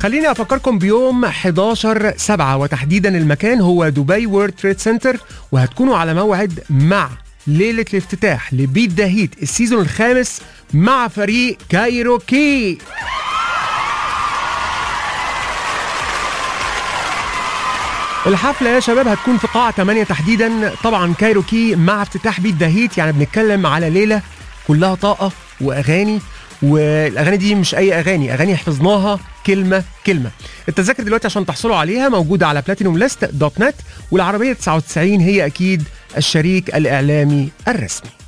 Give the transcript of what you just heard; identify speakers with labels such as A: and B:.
A: خليني افكركم بيوم 11 7 وتحديدا المكان هو دبي وورد تريد سنتر وهتكونوا على موعد مع ليله الافتتاح لبيت ذا هيت السيزون الخامس مع فريق كايروكي الحفلة يا شباب هتكون في قاعة 8 تحديدا طبعا كايروكي مع افتتاح بيت ذا هيت يعني بنتكلم على ليلة كلها طاقة وأغاني والاغاني دي مش اي اغاني اغاني حفظناها كلمه كلمه التذاكر دلوقتي عشان تحصلوا عليها موجوده على بلاتينوم ليست دوت نت والعربيه 99 هي اكيد الشريك الاعلامي الرسمي